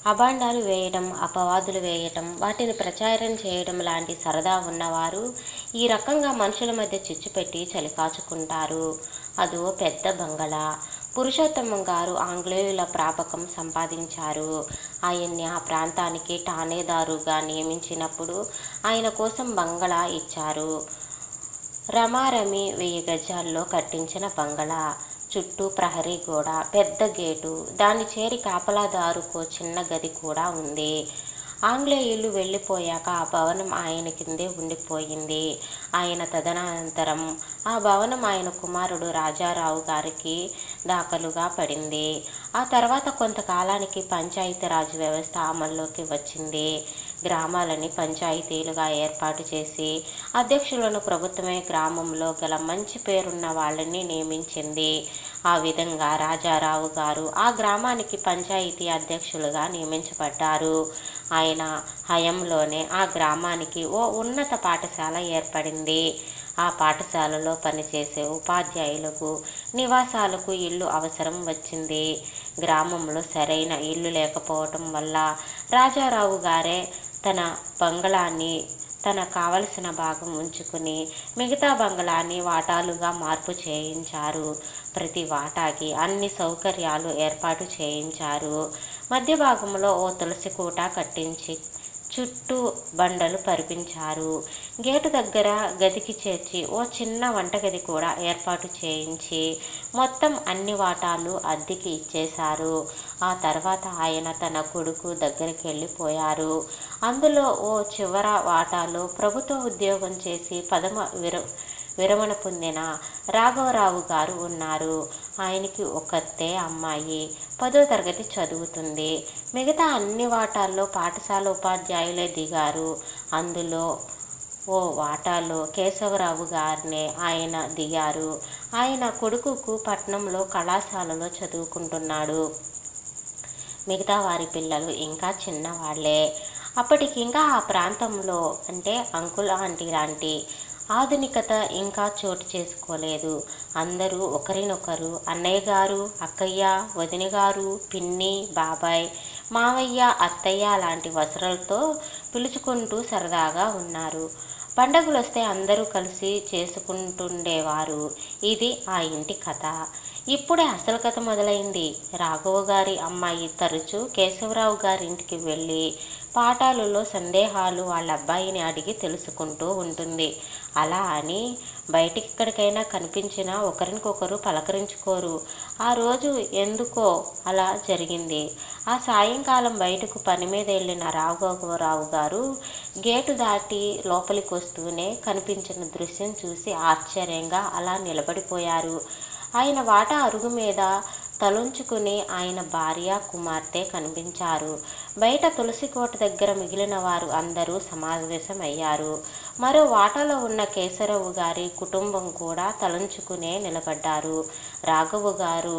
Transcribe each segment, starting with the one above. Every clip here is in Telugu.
అభాండాలు వేయడం అపవాదులు వేయటం వాటిని ప్రచారం చేయడం లాంటి సరదా ఉన్నవారు ఈ రకంగా మనుషుల మధ్య చిచ్చు పెట్టి చలికాచుకుంటారు అదో పెద్ద బంగళా పురుషోత్తమం గారు ఆంగ్లేయుల ప్రాపకం సంపాదించారు ఆయన్ని ఆ ప్రాంతానికి ఠాణేదారుగా నియమించినప్పుడు ఆయన కోసం బంగళా ఇచ్చారు రమారమి వెయ్యి గజాల్లో కట్టించిన బంగళా చుట్టూ ప్రహరీ గోడ పెద్ద గేటు దాని చేరి కాపలాదారుకో చిన్న గది కూడా ఉంది ఆంగ్లేయులు వెళ్ళిపోయాక ఆ భవనం ఆయన కిందే ఉండిపోయింది ఆయన తదనంతరం ఆ భవనం ఆయన కుమారుడు రాజారావు గారికి దాఖలుగా పడింది ఆ తర్వాత కొంతకాలానికి పంచాయతీరాజ్ వ్యవస్థ అమల్లోకి వచ్చింది గ్రామాలని పంచాయతీలుగా ఏర్పాటు చేసి అధ్యక్షులను ప్రభుత్వమే గ్రామంలో గల మంచి పేరున్న వాళ్ళని నియమించింది ఆ విధంగా రాజారావు గారు ఆ గ్రామానికి పంచాయతీ అధ్యక్షులుగా నియమించబడ్డారు ఆయన హయంలోనే ఆ గ్రామానికి ఓ ఉన్నత పాఠశాల ఏర్పడింది ఆ పాఠశాలలో పనిచేసే ఉపాధ్యాయులకు నివాసాలకు ఇల్లు అవసరం వచ్చింది గ్రామంలో సరైన ఇల్లు లేకపోవటం వల్ల రాజారావు గారే తన బంగళాన్ని తన కావలసిన భాగం ఉంచుకుని మిగతా బంగళాన్ని వాటాలుగా మార్పు చేయించారు ప్రతి వాటాకి అన్ని సౌకర్యాలు ఏర్పాటు చేయించారు మధ్య భాగంలో ఓ తులసి కూట కట్టించి చుట్టూ బండలు పరిపించారు గేటు దగ్గర గదికి చేర్చి ఓ చిన్న వంటగది కూడా ఏర్పాటు చేయించి మొత్తం అన్ని వాటాలు అద్దెకి ఇచ్చేశారు ఆ తర్వాత ఆయన తన కొడుకు దగ్గరికి వెళ్ళిపోయారు అందులో ఓ చివర వాటాలో ప్రభుత్వ ఉద్యోగం చేసి పదమ విర విరమణ పొందిన రాఘవరావు గారు ఉన్నారు ఆయనకి ఒక్కతే అమ్మాయి పదో తరగతి చదువుతుంది మిగతా అన్ని వాటాల్లో పాఠశాల ఉపాధ్యాయులే దిగారు అందులో ఓ వాటాలో కేశవరావు గారినే ఆయన దిగారు ఆయన కొడుకుకు పట్నంలో కళాశాలలో చదువుకుంటున్నాడు మిగతా వారి పిల్లలు ఇంకా చిన్నవాళ్లే అప్పటికి ఇంకా ఆ ప్రాంతంలో అంటే అంకుల్ ఆంటీ లాంటి ఆధునికత ఇంకా చోటు చేసుకోలేదు అందరూ ఒకరినొకరు అన్నయ్య గారు అక్కయ్య వదిన గారు పిన్ని బాబాయ్ మావయ్య అత్తయ్య లాంటి వసరలతో పిలుచుకుంటూ సరదాగా ఉన్నారు పండగలు వస్తే అందరూ కలిసి చేసుకుంటుండేవారు ఇది ఆ ఇంటి కథ ఇప్పుడే అసలు కథ మొదలైంది రాఘవ గారి అమ్మాయి తరచూ కేశవరావు గారి ఇంటికి వెళ్ళి పాఠాలలో సందేహాలు వాళ్ళ అబ్బాయిని అడిగి తెలుసుకుంటూ ఉంటుంది అలా అని బయటికి ఎక్కడికైనా కనిపించినా ఒకరికొకరు పలకరించుకోరు ఆ రోజు ఎందుకో అలా జరిగింది ఆ సాయంకాలం బయటకు పని మీద వెళ్ళిన రాఘవరావు గారు గేటు దాటి లోపలికి వస్తూనే కనిపించిన దృశ్యం చూసి ఆశ్చర్యంగా అలా నిలబడిపోయారు ఆయన వాటా అరుగు మీద తలుంచుకుని ఆయన భార్య కుమార్తె కనిపించారు బయట తులసి కోట దగ్గర మిగిలిన వారు అందరూ సమావేశమయ్యారు మరో వాటాలో ఉన్న కేశవరావు గారి కుటుంబం కూడా తలంచుకునే నిలబడ్డారు రాఘవ గారు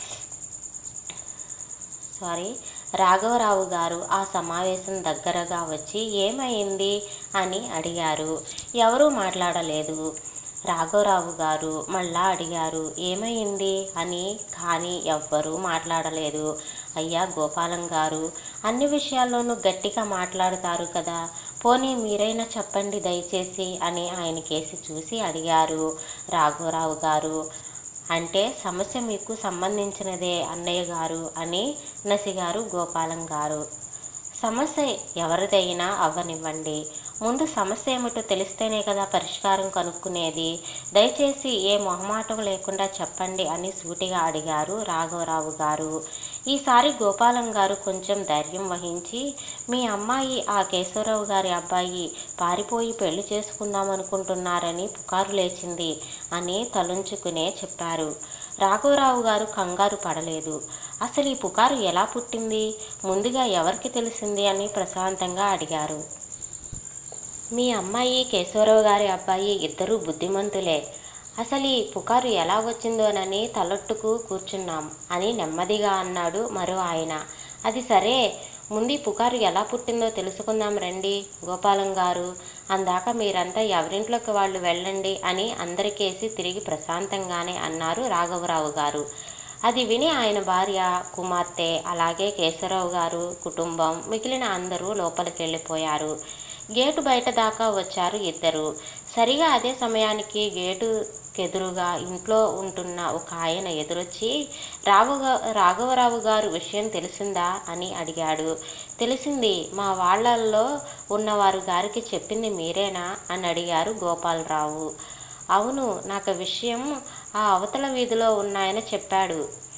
సారీ రాఘవరావు గారు ఆ సమావేశం దగ్గరగా వచ్చి ఏమైంది అని అడిగారు ఎవరూ మాట్లాడలేదు రాఘవరావు గారు మళ్ళా అడిగారు ఏమైంది అని కానీ ఎవ్వరూ మాట్లాడలేదు అయ్యా గోపాలం గారు అన్ని విషయాల్లోనూ గట్టిగా మాట్లాడుతారు కదా పోనీ మీరైనా చెప్పండి దయచేసి అని ఆయన కేసి చూసి అడిగారు రాఘవరావు గారు అంటే సమస్య మీకు సంబంధించినదే అన్నయ్య గారు అని నసిగారు గోపాలం గారు సమస్య ఎవరిదైనా అవ్వనివ్వండి ముందు సమస్య ఏమిటో తెలిస్తేనే కదా పరిష్కారం కనుక్కునేది దయచేసి ఏ మొహమాటం లేకుండా చెప్పండి అని సూటిగా అడిగారు రాఘవరావు గారు ఈసారి గోపాలం గారు కొంచెం ధైర్యం వహించి మీ అమ్మాయి ఆ కేశవరావు గారి అబ్బాయి పారిపోయి పెళ్లి చేసుకుందాం అనుకుంటున్నారని పుకారు లేచింది అని తలుంచుకునే చెప్పారు రాఘవరావు గారు కంగారు పడలేదు అసలు ఈ పుకారు ఎలా పుట్టింది ముందుగా ఎవరికి తెలిసింది అని ప్రశాంతంగా అడిగారు మీ అమ్మాయి కేశవరావు గారి అబ్బాయి ఇద్దరూ బుద్ధిమంతులే అసలు ఈ పుకారు ఎలా వచ్చిందోనని తలొట్టుకు కూర్చున్నాం అని నెమ్మదిగా అన్నాడు మరో ఆయన అది సరే ముందు ఈ పుకారు ఎలా పుట్టిందో తెలుసుకుందాం రండి గోపాలం గారు అందాక మీరంతా ఎవరింట్లోకి వాళ్ళు వెళ్ళండి అని అందరికేసి తిరిగి ప్రశాంతంగానే అన్నారు రాఘవరావు గారు అది విని ఆయన భార్య కుమార్తె అలాగే కేశవరావు గారు కుటుంబం మిగిలిన అందరూ లోపలికి వెళ్ళిపోయారు గేటు బయట దాకా వచ్చారు ఇద్దరు సరిగా అదే సమయానికి గేటుకెదురుగా ఇంట్లో ఉంటున్న ఒక ఆయన ఎదురొచ్చి రావు రాఘవరావు గారు విషయం తెలిసిందా అని అడిగాడు తెలిసింది మా వాళ్ళల్లో ఉన్నవారు గారికి చెప్పింది మీరేనా అని అడిగారు గోపాలరావు అవును నాకు విషయం ఆ అవతల వీధిలో ఉన్నాయన చెప్పాడు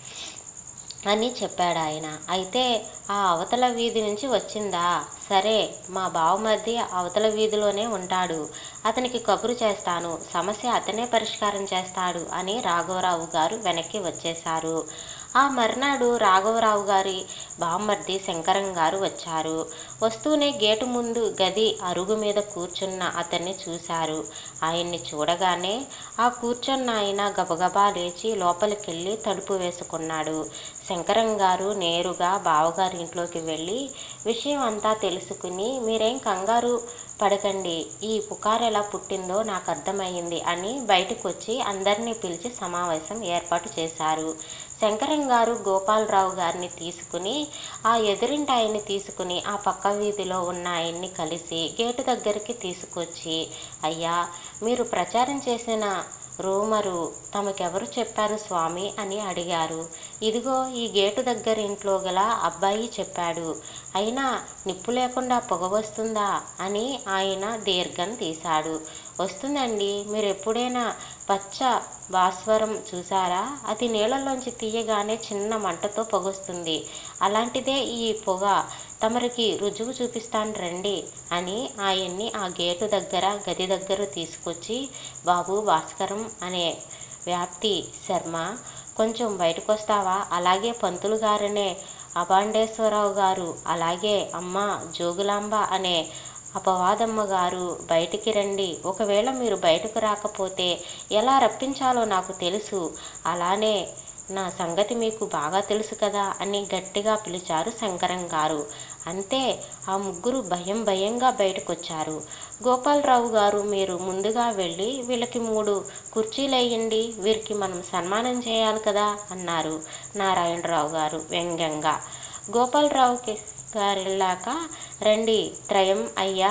అని చెప్పాడు ఆయన అయితే ఆ అవతల వీధి నుంచి వచ్చిందా సరే మా బావమరిది అవతల వీధిలోనే ఉంటాడు అతనికి కబురు చేస్తాను సమస్య అతనే పరిష్కారం చేస్తాడు అని రాఘవరావు గారు వెనక్కి వచ్చేశారు ఆ మర్నాడు రాఘవరావు గారి బామ్మర్ది శంకరం గారు వచ్చారు వస్తూనే గేటు ముందు గది అరుగు మీద కూర్చున్న అతన్ని చూశారు ఆయన్ని చూడగానే ఆ కూర్చున్న ఆయన గబగబా లేచి లోపలికెళ్ళి తలుపు వేసుకున్నాడు శంకరం గారు నేరుగా బావగారి ఇంట్లోకి వెళ్ళి విషయం అంతా తెలుసుకుని మీరేం కంగారు పడకండి ఈ పుకారు ఎలా పుట్టిందో నాకు అర్థమైంది అని బయటకు వచ్చి అందరినీ పిలిచి సమావేశం ఏర్పాటు చేశారు శంకరం గారు గోపాలరావు గారిని తీసుకుని ఆ ఎదురింటి ఆయన్ని తీసుకుని ఆ పక్క వీధిలో ఉన్న ఆయన్ని కలిసి గేటు దగ్గరికి తీసుకొచ్చి అయ్యా మీరు ప్రచారం చేసిన రూమరు తమకెవరు చెప్పారు స్వామి అని అడిగారు ఇదిగో ఈ గేటు దగ్గర ఇంట్లో గల అబ్బాయి చెప్పాడు అయినా నిప్పు లేకుండా పొగ వస్తుందా అని ఆయన దీర్ఘం తీశాడు వస్తుందండి మీరు ఎప్పుడైనా పచ్చ భాస్వరం చూసారా అది నీళ్ళలోంచి తీయగానే చిన్న మంటతో పొగొస్తుంది అలాంటిదే ఈ పొగ తమరికి రుజువు చూపిస్తాను రండి అని ఆయన్ని ఆ గేటు దగ్గర గది దగ్గర తీసుకొచ్చి బాబు భాస్కరం అనే వ్యాప్తి శర్మ కొంచెం బయటకు వస్తావా అలాగే పంతులు గారనే అభాండేశ్వరరావు గారు అలాగే అమ్మ జోగులాంబ అనే అపవాదమ్మ గారు బయటికి రండి ఒకవేళ మీరు బయటకు రాకపోతే ఎలా రప్పించాలో నాకు తెలుసు అలానే నా సంగతి మీకు బాగా తెలుసు కదా అని గట్టిగా పిలిచారు శంకరం గారు అంతే ఆ ముగ్గురు భయం భయంగా బయటకొచ్చారు గోపాలరావు గారు మీరు ముందుగా వెళ్ళి వీళ్ళకి మూడు కుర్చీలు వేయండి వీరికి మనం సన్మానం చేయాలి కదా అన్నారు నారాయణరావు గారు వ్యంగ్యంగా గోపాలరావుకి గారు వెళ్ళాక రండి త్రయం అయ్యా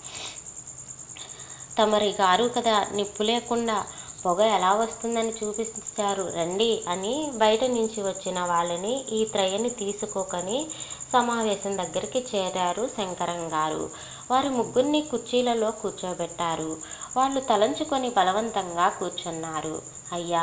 తమరి గారు కదా నిప్పు లేకుండా పొగ ఎలా వస్తుందని చూపిస్తారు రండి అని బయట నుంచి వచ్చిన వాళ్ళని ఈ త్రయని తీసుకోకని సమావేశం దగ్గరికి చేరారు శంకరం గారు వారి ముగ్గురిని కుర్చీలలో కూర్చోబెట్టారు వాళ్ళు తలంచుకొని బలవంతంగా కూర్చున్నారు అయ్యా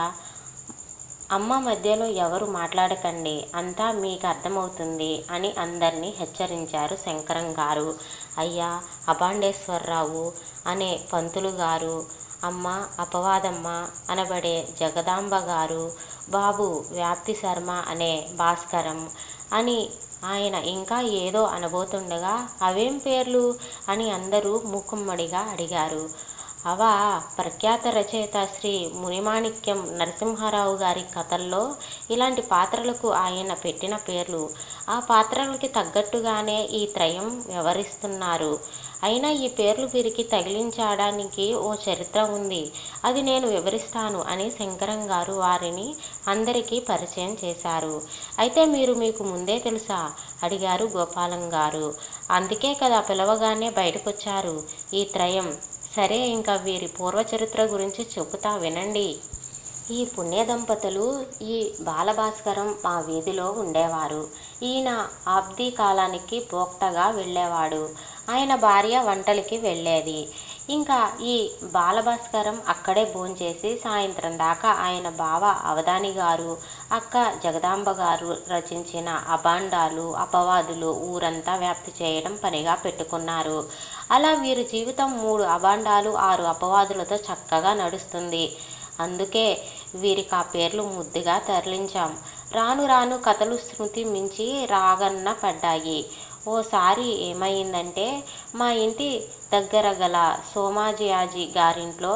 అమ్మ మధ్యలో ఎవరు మాట్లాడకండి అంతా మీకు అర్థమవుతుంది అని అందరినీ హెచ్చరించారు శంకరం గారు అయ్యా అభాండేశ్వరరావు అనే పంతులు గారు అమ్మ అపవాదమ్మ అనబడే జగదాంబ గారు బాబు వ్యాప్తి శర్మ అనే భాస్కరం అని ఆయన ఇంకా ఏదో అనబోతుండగా అవేం పేర్లు అని అందరూ మూకుమ్మడిగా అడిగారు అవా ప్రఖ్యాత రచయిత శ్రీ మునిమాణిక్యం నరసింహారావు గారి కథల్లో ఇలాంటి పాత్రలకు ఆయన పెట్టిన పేర్లు ఆ పాత్రలకి తగ్గట్టుగానే ఈ త్రయం వ్యవహరిస్తున్నారు అయినా ఈ పేర్లు వీరికి తగిలించడానికి ఓ చరిత్ర ఉంది అది నేను వివరిస్తాను అని శంకరం గారు వారిని అందరికీ పరిచయం చేశారు అయితే మీరు మీకు ముందే తెలుసా అడిగారు గోపాలం గారు అందుకే కదా పిలవగానే బయటకొచ్చారు ఈ త్రయం సరే ఇంకా వీరి పూర్వచరిత్ర గురించి చెబుతా వినండి ఈ పుణ్య దంపతులు ఈ బాలభాస్కరం మా వీధిలో ఉండేవారు ఈయన ఆబ్ది కాలానికి పోక్తగా వెళ్ళేవాడు ఆయన భార్య వంటలకి వెళ్ళేది ఇంకా ఈ బాలభాస్కరం అక్కడే భోంచేసి సాయంత్రం దాకా ఆయన బావ అవధాని గారు అక్క జగదాంబ గారు రచించిన అభాండాలు అపవాదులు ఊరంతా వ్యాప్తి చేయడం పనిగా పెట్టుకున్నారు అలా వీరి జీవితం మూడు అభాండాలు ఆరు అపవాదులతో చక్కగా నడుస్తుంది అందుకే వీరికి ఆ పేర్లు ముద్దుగా తరలించాం రాను రాను కథలు శృతి మించి రాగన్న పడ్డాయి ఓసారి ఏమైందంటే మా ఇంటి దగ్గర గల సోమాజియాజీ గారింట్లో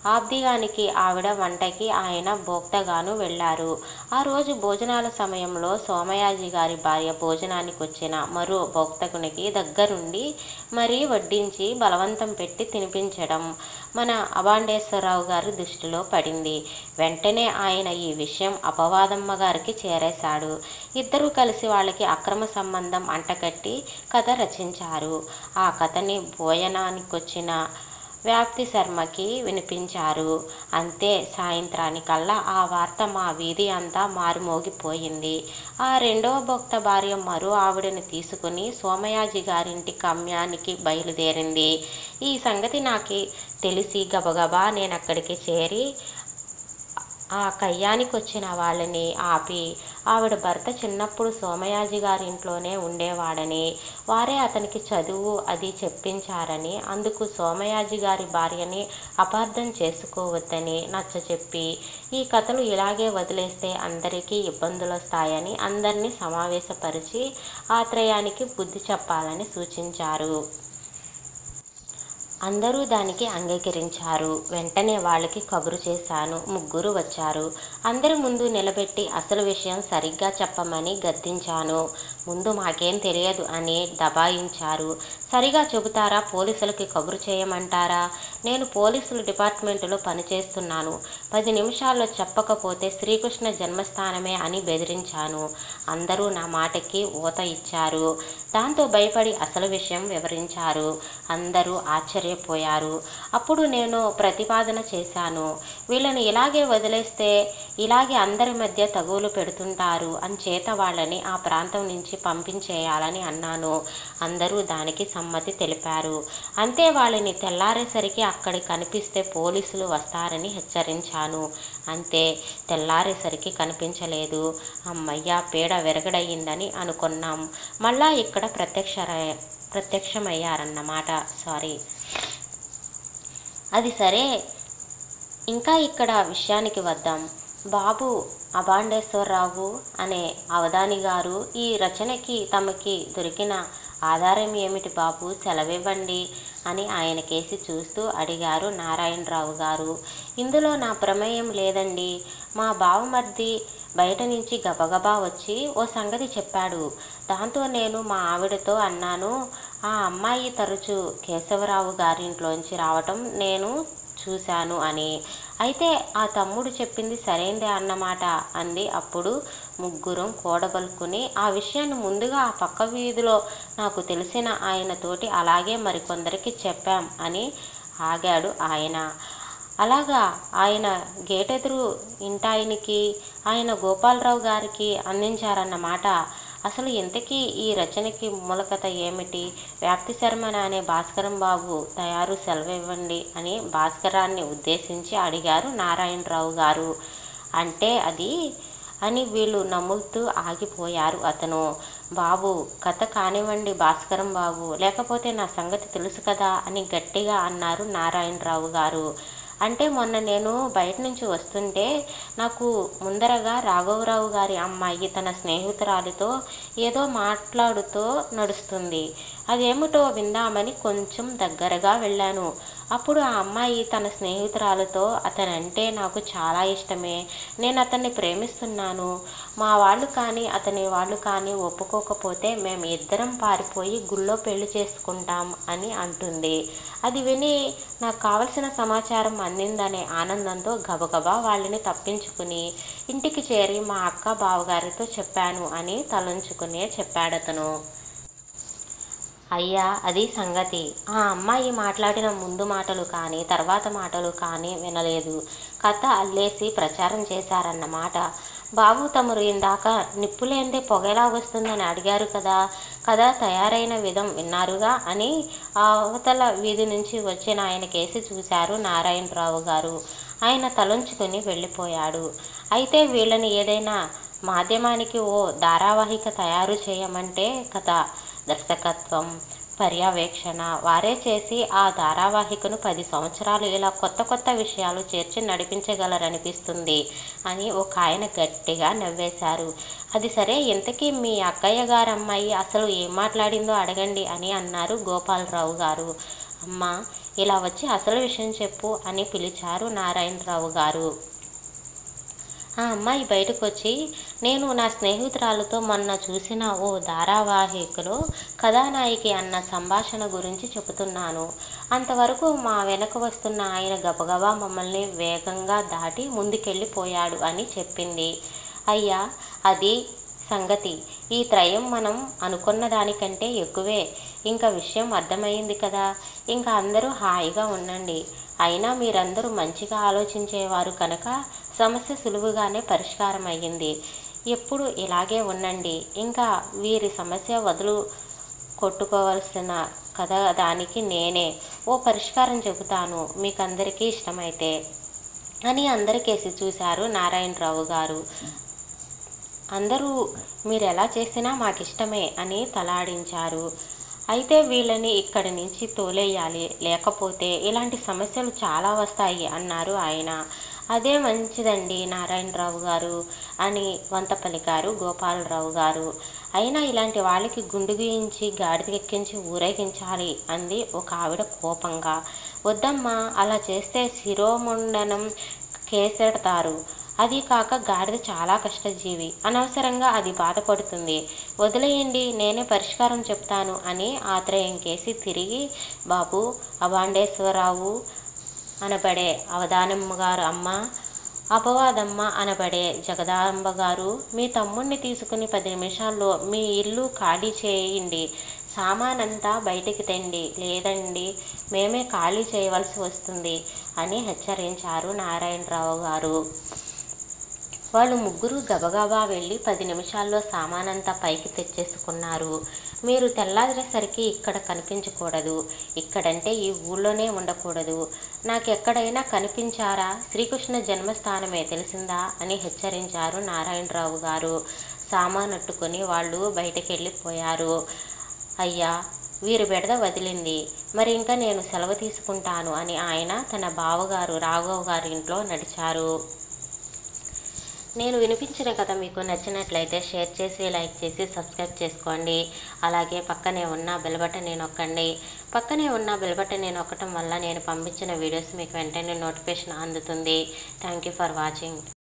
ఆబ్దిగానికి ఆవిడ వంటకి ఆయన భోక్తగాను వెళ్లారు ఆ రోజు భోజనాల సమయంలో సోమయాజి గారి భార్య భోజనానికి వచ్చిన మరో భోక్తకునికి దగ్గరుండి మరీ వడ్డించి బలవంతం పెట్టి తినిపించడం మన అభాండేశ్వరరావు గారి దృష్టిలో పడింది వెంటనే ఆయన ఈ విషయం అపవాదమ్మ గారికి చేరేశాడు ఇద్దరూ కలిసి వాళ్ళకి అక్రమ సంబంధం అంటకట్టి కథ రచించారు ఆ కథని భోజనానికొచ్చిన వ్యాప్తి శర్మకి వినిపించారు అంతే సాయంత్రానికల్లా ఆ వార్త మా వీధి అంతా మారుమోగిపోయింది ఆ రెండవ భక్త భార్య మరో ఆవిడని తీసుకుని సోమయాజి గారింటి కమ్యానికి బయలుదేరింది ఈ సంగతి నాకు తెలిసి గబగబా నేను అక్కడికి చేరి ఆ కయ్యానికి వచ్చిన వాళ్ళని ఆపి ఆవిడ భర్త చిన్నప్పుడు సోమయాజి గారింట్లోనే ఉండేవాడని వారే అతనికి చదువు అది చెప్పించారని అందుకు సోమయాజి గారి భార్యని అపార్థం చేసుకోవద్దని నచ్చచెప్పి ఈ కథలు ఇలాగే వదిలేస్తే అందరికీ ఇబ్బందులు వస్తాయని అందరినీ సమావేశపరిచి ఆత్రయానికి బుద్ధి చెప్పాలని సూచించారు అందరూ దానికి అంగీకరించారు వెంటనే వాళ్ళకి కబురు చేశాను ముగ్గురు వచ్చారు అందరి ముందు నిలబెట్టి అసలు విషయం సరిగ్గా చెప్పమని గద్దించాను ముందు మాకేం తెలియదు అని దబాయించారు సరిగా చెబుతారా పోలీసులకి కబురు చేయమంటారా నేను పోలీసుల డిపార్ట్మెంటులో పనిచేస్తున్నాను పది నిమిషాల్లో చెప్పకపోతే శ్రీకృష్ణ జన్మస్థానమే అని బెదిరించాను అందరూ నా మాటకి ఊత ఇచ్చారు దాంతో భయపడి అసలు విషయం వివరించారు అందరూ ఆశ్చర్యపోయారు అప్పుడు నేను ప్రతిపాదన చేశాను వీళ్ళని ఇలాగే వదిలేస్తే ఇలాగే అందరి మధ్య తగువులు పెడుతుంటారు అంచేత వాళ్ళని ఆ ప్రాంతం నుంచి పంపించేయాలని అన్నాను అందరూ దానికి సమ్మతి తెలిపారు అంతే వాళ్ళని తెల్లారేసరికి అక్కడి కనిపిస్తే పోలీసులు వస్తారని హెచ్చరించాను అంతే తెల్లారేసరికి కనిపించలేదు అమ్మయ్య పీడ విరగడయిందని అనుకున్నాం మళ్ళా ఇక్కడ ప్రత్యక్ష ప్రత్యక్షమయ్యారన్నమాట సారీ అది సరే ఇంకా ఇక్కడ విషయానికి వద్దాం బాబు అభాండేశ్వరరావు అనే అవధాని గారు ఈ రచనకి తమకి దొరికిన ఆధారం ఏమిటి బాబు సెలవివ్వండి అని ఆయన కేసి చూస్తూ అడిగారు నారాయణరావు గారు ఇందులో నా ప్రమేయం లేదండి మా బావమర్ది బయట నుంచి గబగబా వచ్చి ఓ సంగతి చెప్పాడు దాంతో నేను మా ఆవిడతో అన్నాను ఆ అమ్మాయి తరచు కేశవరావు గారింట్లోంచి రావటం నేను చూశాను అని అయితే ఆ తమ్ముడు చెప్పింది సరైందే అన్నమాట అంది అప్పుడు ముగ్గురం కూడబలుకుని ఆ విషయాన్ని ముందుగా ఆ పక్క వీధిలో నాకు తెలిసిన ఆయనతోటి అలాగే మరికొందరికి చెప్పాం అని ఆగాడు ఆయన అలాగా ఆయన గేటెదురు ఇంటాయనికి ఆయన గోపాలరావు గారికి అందించారన్నమాట అసలు ఇంతకీ ఈ రచనకి మూలకథ ఏమిటి వ్యాప్తి శర్మన అనే భాస్కరం బాబు తయారు సెలవివ్వండి అని భాస్కరాన్ని ఉద్దేశించి అడిగారు నారాయణరావు గారు అంటే అది అని వీళ్ళు నమ్ముతూ ఆగిపోయారు అతను బాబు కథ కానివ్వండి భాస్కరం బాబు లేకపోతే నా సంగతి తెలుసు కదా అని గట్టిగా అన్నారు నారాయణరావు గారు అంటే మొన్న నేను బయట నుంచి వస్తుంటే నాకు ముందరగా రాఘవరావు గారి అమ్మాయి తన స్నేహితురాలితో ఏదో మాట్లాడుతూ నడుస్తుంది అదేమిటో విందామని కొంచెం దగ్గరగా వెళ్ళాను అప్పుడు ఆ అమ్మాయి తన స్నేహితురాలతో అతనంటే నాకు చాలా ఇష్టమే నేను అతన్ని ప్రేమిస్తున్నాను మా వాళ్ళు కానీ అతని వాళ్ళు కానీ ఒప్పుకోకపోతే మేము ఇద్దరం పారిపోయి గుళ్ళో పెళ్లి చేసుకుంటాం అని అంటుంది అది విని నాకు కావలసిన సమాచారం అందిందనే ఆనందంతో గబగబా వాళ్ళని తప్పించుకుని ఇంటికి చేరి మా అక్క బావగారితో చెప్పాను అని తలంచుకునే చెప్పాడతను అయ్యా అది సంగతి ఆ అమ్మాయి మాట్లాడిన ముందు మాటలు కానీ తర్వాత మాటలు కానీ వినలేదు కథ అల్లేసి ప్రచారం చేశారన్నమాట బాబు తమరు ఇందాక నిప్పులేందే పొగెలా వస్తుందని అడిగారు కదా కథ తయారైన విధం విన్నారుగా అని ఆ అవతల వీధి నుంచి వచ్చిన ఆయన కేసి చూశారు నారాయణరావు గారు ఆయన తలంచుకుని వెళ్ళిపోయాడు అయితే వీళ్ళని ఏదైనా మాధ్యమానికి ఓ ధారావాహిక తయారు చేయమంటే కథ దర్శకత్వం పర్యవేక్షణ వారే చేసి ఆ ధారావాహికను పది సంవత్సరాలు ఇలా కొత్త కొత్త విషయాలు చేర్చి నడిపించగలరనిపిస్తుంది అని ఒక ఆయన గట్టిగా నవ్వేశారు అది సరే ఇంతకీ మీ అక్కయ్య గారు అమ్మాయి అసలు ఏం మాట్లాడిందో అడగండి అని అన్నారు గోపాలరావు గారు అమ్మ ఇలా వచ్చి అసలు విషయం చెప్పు అని పిలిచారు నారాయణరావు గారు ఆ అమ్మాయి బయటకు వచ్చి నేను నా స్నేహితురాలతో మొన్న చూసిన ఓ ధారావాహికలో కథానాయికి అన్న సంభాషణ గురించి చెబుతున్నాను అంతవరకు మా వెనక వస్తున్న ఆయన గబగబా మమ్మల్ని వేగంగా దాటి ముందుకెళ్ళిపోయాడు అని చెప్పింది అయ్యా అది సంగతి ఈ త్రయం మనం అనుకున్న దానికంటే ఎక్కువే ఇంకా విషయం అర్థమైంది కదా ఇంకా అందరూ హాయిగా ఉండండి అయినా మీరందరూ మంచిగా ఆలోచించేవారు కనుక సమస్య సులువుగానే పరిష్కారం అయ్యింది ఎప్పుడు ఇలాగే ఉండండి ఇంకా వీరి సమస్య వదులు కొట్టుకోవాల్సిన కథ దానికి నేనే ఓ పరిష్కారం చెబుతాను మీకందరికీ ఇష్టమైతే అని అందరికేసి చూశారు నారాయణరావు గారు అందరూ మీరు ఎలా చేసినా మాకు ఇష్టమే అని తలాడించారు అయితే వీళ్ళని ఇక్కడి నుంచి తోలేయాలి లేకపోతే ఇలాంటి సమస్యలు చాలా వస్తాయి అన్నారు ఆయన అదే మంచిదండి నారాయణరావు గారు అని వంత పలికారు గోపాలరావు గారు అయినా ఇలాంటి వాళ్ళకి గుండు గీయించి గాడిదెక్కించి ఊరేగించాలి అంది ఒక ఆవిడ కోపంగా వద్దమ్మా అలా చేస్తే శిరోముండనం కేసెడతారు అది కాక గాడిద చాలా కష్టజీవి అనవసరంగా అది బాధపడుతుంది వదిలేయండి నేనే పరిష్కారం చెప్తాను అని ఆత్రేయం కేసి తిరిగి బాబు అభాండేశ్వరరావు అనబడే అవధానమ్మ గారు అమ్మ అపవాదమ్మ అనబడే జగదాంబ గారు మీ తమ్ముణ్ణి తీసుకుని పది నిమిషాల్లో మీ ఇల్లు ఖాళీ చేయండి సామానంతా బయటికి తెండి లేదండి మేమే ఖాళీ చేయవలసి వస్తుంది అని హెచ్చరించారు నారాయణరావు గారు వాళ్ళు ముగ్గురు గబగబా వెళ్ళి పది నిమిషాల్లో సామానంతా పైకి తెచ్చేసుకున్నారు మీరు తెల్లారేసరికి ఇక్కడ కనిపించకూడదు ఇక్కడంటే ఈ ఊళ్ళోనే ఉండకూడదు నాకెక్కడైనా కనిపించారా శ్రీకృష్ణ జన్మస్థానమే తెలిసిందా అని హెచ్చరించారు నారాయణరావు గారు సామానట్టుకొని వాళ్ళు బయటకు వెళ్ళిపోయారు అయ్యా వీరి బెడద వదిలింది మరి ఇంకా నేను సెలవు తీసుకుంటాను అని ఆయన తన బావగారు రాఘవ్ గారి ఇంట్లో నడిచారు నేను వినిపించిన కథ మీకు నచ్చినట్లయితే షేర్ చేసి లైక్ చేసి సబ్స్క్రైబ్ చేసుకోండి అలాగే పక్కనే ఉన్న బెల్ బటన్ నేను నొక్కండి పక్కనే ఉన్న బెల్ బటన్ నేను నొక్కటం వల్ల నేను పంపించిన వీడియోస్ మీకు వెంటనే నోటిఫికేషన్ అందుతుంది థ్యాంక్ యూ ఫర్ వాచింగ్